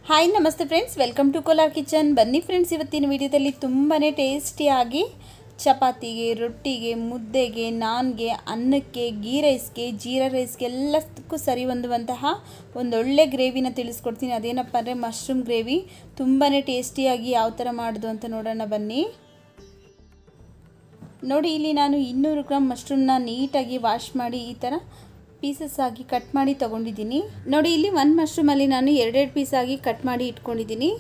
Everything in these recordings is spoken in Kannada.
ಹಾಯ್ ನಮಸ್ತೆ friends welcome to Kolar kitchen ಬನ್ನಿ ಫ್ರೆಂಡ್ಸ್ ಇವತ್ತಿನ ವಿಡಿಯೋದಲ್ಲಿ ತುಂಬಾ ಟೇಸ್ಟಿಯಾಗಿ ಚಪಾತಿಗೆ ರೊಟ್ಟಿಗೆ ಮುದ್ದೆಗೆ ನಾನ್ಗೆ ಅನ್ನಕ್ಕೆ ಗೀ ರೈಸ್ಗೆ ಜೀರಾ ರೈಸ್ಗೆ ಎಲ್ಲದಕ್ಕೂ ಸರಿ ಹೊಂದುವಂತಹ ಒಂದೊಳ್ಳೆ ಗ್ರೇವಿನ ತಿಳಿಸ್ಕೊಡ್ತೀನಿ ಅದೇನಪ್ಪ ಅಂದರೆ ಮಶ್ರೂಮ್ ಗ್ರೇವಿ ತುಂಬಾ ಟೇಸ್ಟಿಯಾಗಿ ಯಾವ ಥರ ಮಾಡೋದು ಅಂತ ನೋಡೋಣ ಬನ್ನಿ ನೋಡಿ ಇಲ್ಲಿ ನಾನು ಇನ್ನೂರು ಗ್ರಾಮ್ ಮಶ್ರೂಮ್ನ ನೀಟಾಗಿ ವಾಶ್ ಮಾಡಿ ಈ ಥರ ಪೀಸಸ್ ಆಗಿ ಕಟ್ ಮಾಡಿ ತೊಗೊಂಡಿದ್ದೀನಿ ನೋಡಿ ಇಲ್ಲಿ ಒಂದು ಮಶ್ರೂಮಲ್ಲಿ ನಾನು ಎರಡೆರಡು ಪೀಸ್ ಆಗಿ ಕಟ್ ಮಾಡಿ ಇಟ್ಕೊಂಡಿದ್ದೀನಿ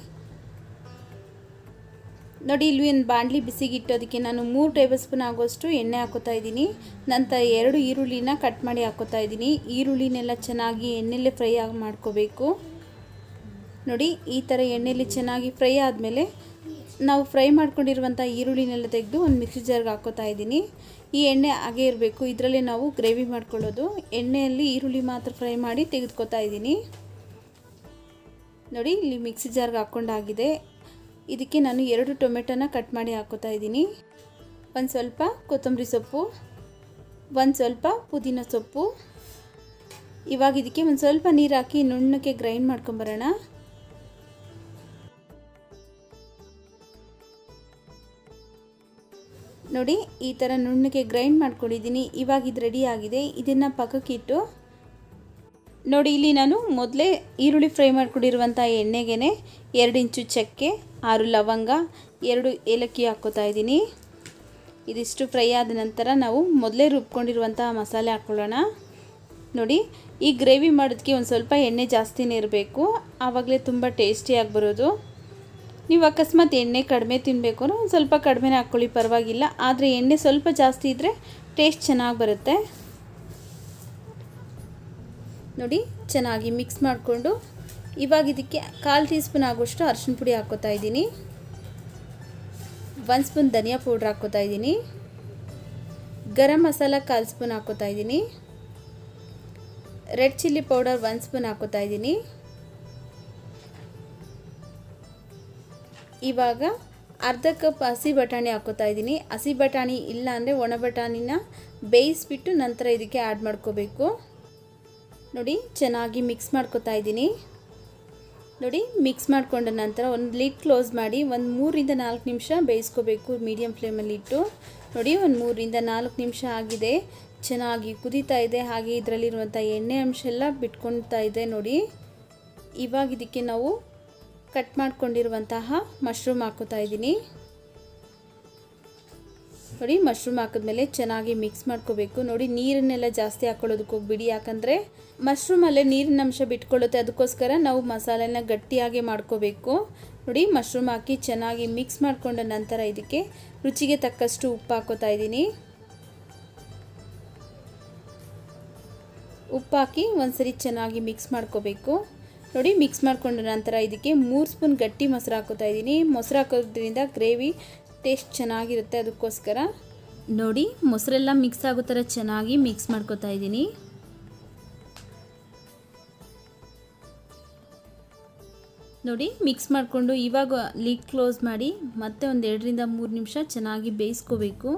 ನೋಡಿ ಇಲ್ಲಿ ಒಂದು ಬಾಣಲಿ ಬಿಸಿಗೆ ಇಟ್ಟೋದಕ್ಕೆ ನಾನು ಮೂರು ಟೇಬಲ್ ಸ್ಪೂನ್ ಆಗೋಷ್ಟು ಎಣ್ಣೆ ಹಾಕೋತಾ ಇದ್ದೀನಿ ನಂತರ ಎರಡು ಈರುಳ್ಳಿನ ಕಟ್ ಮಾಡಿ ಹಾಕೋತಾ ಇದ್ದೀನಿ ಈರುಳ್ಳಿನೆಲ್ಲ ಚೆನ್ನಾಗಿ ಎಣ್ಣೆಲ್ಲೇ ಫ್ರೈ ಆಗಿ ಮಾಡ್ಕೋಬೇಕು ನೋಡಿ ಈ ಥರ ಎಣ್ಣೆಯಲ್ಲಿ ಚೆನ್ನಾಗಿ ಫ್ರೈ ಆದಮೇಲೆ ನಾವು ಫ್ರೈ ಮಾಡ್ಕೊಂಡಿರುವಂಥ ಈರುಳ್ಳಿನೆಲ್ಲ ತೆಗೆದು ಒಂದು ಮಿಕ್ಸಿ ಜಾರ್ಗೆ ಹಾಕೋತಾ ಇದ್ದೀನಿ ಈ ಎಣ್ಣೆ ಹಾಗೇ ಇರಬೇಕು ಇದರಲ್ಲೇ ನಾವು ಗ್ರೇವಿ ಮಾಡ್ಕೊಳ್ಳೋದು ಎಣ್ಣೆಯಲ್ಲಿ ಈರುಳ್ಳಿ ಮಾತ್ರ ಫ್ರೈ ಮಾಡಿ ತೆಗೆದುಕೊತಾ ಇದ್ದೀನಿ ನೋಡಿ ಇಲ್ಲಿ ಮಿಕ್ಸಿ ಜಾರ್ಗೆ ಹಾಕ್ಕೊಂಡಾಗಿದೆ ಇದಕ್ಕೆ ನಾನು ಎರಡು ಟೊಮೆಟೊನ ಕಟ್ ಮಾಡಿ ಹಾಕೋತಾ ಇದ್ದೀನಿ ಒಂದು ಸ್ವಲ್ಪ ಕೊತ್ತಂಬರಿ ಸೊಪ್ಪು ಒಂದು ಸ್ವಲ್ಪ ಪುದೀನ ಸೊಪ್ಪು ಇವಾಗ ಇದಕ್ಕೆ ಒಂದು ಸ್ವಲ್ಪ ನೀರು ಹಾಕಿ ನುಣ್ಣಕ್ಕೆ ಗ್ರೈಂಡ್ ಮಾಡ್ಕೊಂಬರೋಣ ನೋಡಿ ಈ ಥರ ನುಣ್ಣಗೆ ಗ್ರೈಂಡ್ ಮಾಡ್ಕೊಂಡಿದ್ದೀನಿ ಇವಾಗ ಇದು ರೆಡಿ ಆಗಿದೆ ಇದನ್ನು ಪಕ್ಕಕ್ಕಿಟ್ಟು ನೋಡಿ ಇಲ್ಲಿ ನಾನು ಮೊದಲೇ ಈರುಳ್ಳಿ ಫ್ರೈ ಮಾಡ್ಕೊಂಡಿರುವಂಥ ಎಣ್ಣೆಗೆ ಎರಡು ಇಂಚು ಚಕ್ಕೆ ಆರು ಲವಂಗ ಎರಡು ಏಲಕ್ಕಿ ಹಾಕ್ಕೋತಾ ಇದ್ದೀನಿ ಇದಿಷ್ಟು ಫ್ರೈ ಆದ ನಂತರ ನಾವು ಮೊದಲೇ ರುಬ್ಕೊಂಡಿರುವಂಥ ಮಸಾಲೆ ಹಾಕ್ಕೊಳ್ಳೋಣ ನೋಡಿ ಈ ಗ್ರೇವಿ ಮಾಡೋದಕ್ಕೆ ಒಂದು ಸ್ವಲ್ಪ ಎಣ್ಣೆ ಜಾಸ್ತಿನೇ ಇರಬೇಕು ಆವಾಗಲೇ ತುಂಬ ಟೇಸ್ಟಿಯಾಗಿ ಬರೋದು ನೀವು ಅಕಸ್ಮಾತ್ ಎಣ್ಣೆ ಕಡಿಮೆ ತಿನ್ನಬೇಕು ಅಂದ್ರೆ ಒಂದು ಸ್ವಲ್ಪ ಕಡಿಮೆನೇ ಹಾಕ್ಕೊಳ್ಳಿ ಪರವಾಗಿಲ್ಲ ಆದರೆ ಎಣ್ಣೆ ಸ್ವಲ್ಪ ಜಾಸ್ತಿ ಇದ್ದರೆ ಟೇಸ್ಟ್ ಚೆನ್ನಾಗಿ ಬರುತ್ತೆ ನೋಡಿ ಚೆನ್ನಾಗಿ ಮಿಕ್ಸ್ ಮಾಡಿಕೊಂಡು ಇವಾಗ ಇದಕ್ಕೆ ಕಾಲು ಟೀ ಸ್ಪೂನ್ ಆಗೋಷ್ಟು ಅರ್ಶಿಣ ಪುಡಿ ಹಾಕ್ಕೋತಾ ಇದ್ದೀನಿ ಒಂದು ಸ್ಪೂನ್ ಧನಿಯಾ ಪೌಡ್ರ್ ಹಾಕ್ಕೋತಾ ಇದ್ದೀನಿ ಗರಂ ಮಸಾಲ ಕಾಲು ಸ್ಪೂನ್ ಹಾಕ್ಕೋತಾ ಇದ್ದೀನಿ ರೆಡ್ ಚಿಲ್ಲಿ ಪೌಡರ್ ಒಂದು ಸ್ಪೂನ್ ಹಾಕ್ಕೋತಾ ಇದ್ದೀನಿ ಇವಾಗ ಅರ್ಧ ಕಪ್ ಹಸಿ ಬಟಾಣಿ ಹಾಕೋತಾ ಇದ್ದೀನಿ ಹಸಿ ಬಟಾಣಿ ಇಲ್ಲ ಅಂದರೆ ಒಣ ಬಟಾಣಿನ ಬೇಯಿಸ್ಬಿಟ್ಟು ನಂತರ ಇದಕ್ಕೆ ಆ್ಯಡ್ ಮಾಡ್ಕೋಬೇಕು ನೋಡಿ ಚೆನ್ನಾಗಿ ಮಿಕ್ಸ್ ಮಾಡ್ಕೋತಾ ಇದ್ದೀನಿ ನೋಡಿ ಮಿಕ್ಸ್ ಮಾಡಿಕೊಂಡ ನಂತರ ಒಂದು ಲಿಡ್ ಕ್ಲೋಸ್ ಮಾಡಿ ಒಂದು ಮೂರಿಂದ ನಾಲ್ಕು ನಿಮಿಷ ಬೇಯಿಸ್ಕೋಬೇಕು ಮೀಡಿಯಮ್ ಫ್ಲೇಮಲ್ಲಿ ಇಟ್ಟು ನೋಡಿ ಒಂದು ಮೂರಿಂದ ನಾಲ್ಕು ನಿಮಿಷ ಆಗಿದೆ ಚೆನ್ನಾಗಿ ಕುದೀತಾ ಇದೆ ಹಾಗೆ ಇದರಲ್ಲಿರುವಂಥ ಎಣ್ಣೆ ಅಂಶ ಎಲ್ಲ ಬಿಟ್ಕೊಳ್ತಾ ಇದೆ ನೋಡಿ ಇವಾಗ ಇದಕ್ಕೆ ನಾವು ಕಟ್ ಮಾಡ್ಕೊಂಡಿರುವಂತಹ ಮಶ್ರೂಮ್ ಹಾಕೋತಾ ಇದ್ದೀನಿ ನೋಡಿ ಮಶ್ರೂಮ್ ಹಾಕಿದ್ಮೇಲೆ ಚೆನ್ನಾಗಿ ಮಿಕ್ಸ್ ಮಾಡ್ಕೋಬೇಕು ನೋಡಿ ನೀರನ್ನೆಲ್ಲ ಜಾಸ್ತಿ ಹಾಕ್ಕೊಳ್ಳೋದಕ್ಕೆ ಹೋಗ್ಬಿಡಿ ಯಾಕಂದರೆ ಮಶ್ರೂಮಲ್ಲೇ ನೀರಿನ ಅಂಶ ಬಿಟ್ಕೊಳ್ಳುತ್ತೆ ಅದಕ್ಕೋಸ್ಕರ ನಾವು ಮಸಾಲೆನ ಗಟ್ಟಿಯಾಗಿ ಮಾಡ್ಕೋಬೇಕು ನೋಡಿ ಮಶ್ರೂಮ್ ಹಾಕಿ ಚೆನ್ನಾಗಿ ಮಿಕ್ಸ್ ಮಾಡಿಕೊಂಡ ನಂತರ ಇದಕ್ಕೆ ರುಚಿಗೆ ತಕ್ಕಷ್ಟು ಉಪ್ಪು ಹಾಕೋತಾ ಇದ್ದೀನಿ ಉಪ್ಪು ಹಾಕಿ ಒಂದ್ಸರಿ ಚೆನ್ನಾಗಿ ಮಿಕ್ಸ್ ಮಾಡ್ಕೋಬೇಕು ನೋಡಿ ಮಿಕ್ಸ್ ಮಾಡಿಕೊಂಡ ನಂತರ ಇದಕ್ಕೆ ಮೂರು ಸ್ಪೂನ್ ಗಟ್ಟಿ ಮೊಸರು ಹಾಕೋತಾ ಇದ್ದೀನಿ ಮೊಸರು ಹಾಕೋದ್ರಿಂದ ಗ್ರೇವಿ ಟೇಸ್ಟ್ ಚೆನ್ನಾಗಿರುತ್ತೆ ಅದಕ್ಕೋಸ್ಕರ ನೋಡಿ ಮೊಸರೆಲ್ಲ ಮಿಕ್ಸ್ ಆಗೋ ಥರ ಚೆನ್ನಾಗಿ ಮಿಕ್ಸ್ ಮಾಡ್ಕೋತಾ ಇದ್ದೀನಿ ನೋಡಿ ಮಿಕ್ಸ್ ಮಾಡಿಕೊಂಡು ಇವಾಗ ಲೀಕ್ ಕ್ಲೋಸ್ ಮಾಡಿ ಮತ್ತೆ ಒಂದು ಎರಡರಿಂದ ಮೂರು ನಿಮಿಷ ಚೆನ್ನಾಗಿ ಬೇಯಿಸ್ಕೋಬೇಕು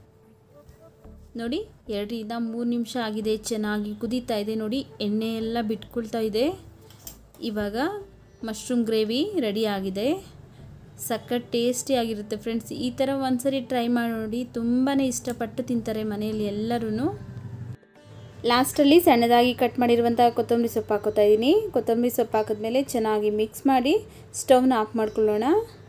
ನೋಡಿ ಎರಡರಿಂದ ಮೂರು ನಿಮಿಷ ಆಗಿದೆ ಚೆನ್ನಾಗಿ ಕುದೀತಾ ಇದೆ ನೋಡಿ ಎಣ್ಣೆ ಎಲ್ಲ ಬಿಟ್ಕೊಳ್ತಾ ಇದೆ ಇವಾಗ ಮಶ್ರೂಮ್ ಗ್ರೇವಿ ರೆಡಿ ಆಗಿದೆ ಸಖತ್ ಟೇಸ್ಟಿ ಆಗಿರುತ್ತೆ ಫ್ರೆಂಡ್ಸ್ ಈ ಥರ ಒಂದ್ಸರಿ ಟ್ರೈ ಮಾಡಿ ನೋಡಿ ತುಂಬಾ ಇಷ್ಟಪಟ್ಟು ತಿಂತಾರೆ ಮನೆಯಲ್ಲಿ ಎಲ್ಲರೂ ಲಾಸ್ಟಲ್ಲಿ ಸಣ್ಣದಾಗಿ ಕಟ್ ಮಾಡಿರುವಂಥ ಕೊತ್ತಂಬರಿ ಸೊಪ್ಪು ಹಾಕೋತಾ ಇದ್ದೀನಿ ಕೊತ್ತಂಬರಿ ಸೊಪ್ಪು ಹಾಕಿದ್ಮೇಲೆ ಚೆನ್ನಾಗಿ ಮಿಕ್ಸ್ ಮಾಡಿ ಸ್ಟವ್ನ ಆಫ್ ಮಾಡ್ಕೊಳ್ಳೋಣ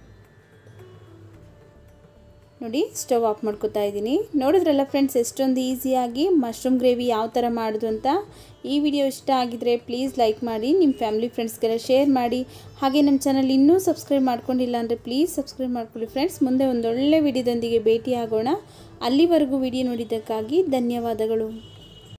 ನೋಡಿ ಸ್ಟವ್ ಆಫ್ ಮಾಡ್ಕೋತಾ ಇದ್ದೀನಿ ನೋಡಿದ್ರಲ್ಲ ಫ್ರೆಂಡ್ಸ್ ಎಷ್ಟೊಂದು ಈಸಿಯಾಗಿ ಮಶ್ರೂಮ್ ಗ್ರೇವಿ ಯಾವ ಥರ ಮಾಡೋದು ಅಂತ ಈ ವಿಡಿಯೋ ಇಷ್ಟ ಆಗಿದ್ರೆ ಪ್ಲೀಸ್ ಲೈಕ್ ಮಾಡಿ ನಿಮ್ಮ ಫ್ಯಾಮಿಲಿ ಫ್ರೆಂಡ್ಸ್ಗೆಲ್ಲ ಶೇರ್ ಮಾಡಿ ಹಾಗೆ ನಮ್ಮ ಚಾನಲ್ ಇನ್ನೂ ಸಬ್ಸ್ಕ್ರೈಬ್ ಮಾಡ್ಕೊಂಡಿಲ್ಲ ಅಂದರೆ ಪ್ಲೀಸ್ ಸಬ್ಸ್ಕ್ರೈಬ್ ಮಾಡ್ಕೊಳ್ಳಿ ಫ್ರೆಂಡ್ಸ್ ಮುಂದೆ ಒಂದೊಳ್ಳೆ ವಿಡಿಯೋದೊಂದಿಗೆ ಭೇಟಿ ಆಗೋಣ ಅಲ್ಲಿವರೆಗೂ ವಿಡಿಯೋ ನೋಡಿದ್ದಕ್ಕಾಗಿ ಧನ್ಯವಾದಗಳು